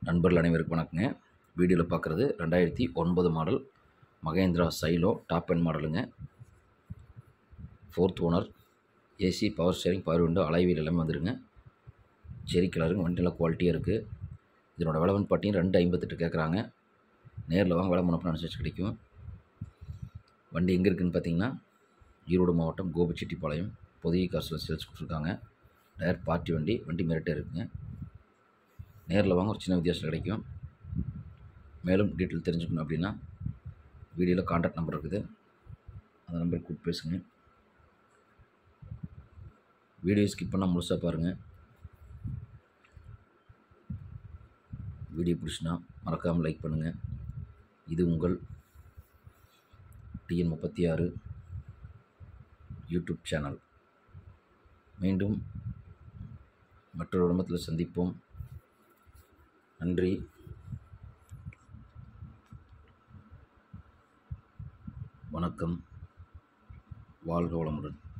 நண்பர்கள் அனைவருக்கும் வணக்கங்க வீடியோவில் பார்க்குறது ரெண்டாயிரத்தி ஒன்பது model Mahindra Xylo top end மாடலுங்க fourth owner AC power steering power window alloy wheel எல்லாமே வந்துருங்க செரி கலருங்க வண்டி நல்லா குவாலிட்டியாக இருக்குது இதனோட விலை வந்து பார்த்தீங்கன்னா ரெண்டு ஐம்பத்தெட்டு கேட்குறாங்க நேரில் வாங்க விலை முன்னப்போ அனுசரிச்சு கிடைக்கும் வண்டி எங்கே இருக்குதுன்னு பார்த்தீங்கன்னா ஈரோடு மாவட்டம் கோபிச்செட்டிப்பாளையம் புதிய காசில் சேல்ஸ் கொடுத்துருக்காங்க டயர் பார்ட்டி வண்டி வண்டி மிரட்டே இருக்குங்க நேரில் வாங்க ஒரு சின்ன வித்தியாசம் கிடைக்கும் மேலும் டீட்டெயில் தெரிஞ்சுக்கணும் அப்படின்னா வீடியோவில் காண்டாக்ட் நம்பர் இருக்குது அந்த நம்பருக்கு கூப்பிட்டு பேசுங்க வீடியோ ஸ்கிப் பண்ணால் முழுசாக பாருங்கள் வீடியோ பிடிச்சினா மறக்காமல் லைக் பண்ணுங்கள் இது உங்கள் டிஎன் முப்பத்தி ஆறு யூடியூப் சேனல் மீண்டும் மற்றொரு உடம்பத்தில் சந்திப்போம் நன்றி வணக்கம் வாழ்க வளமுடன்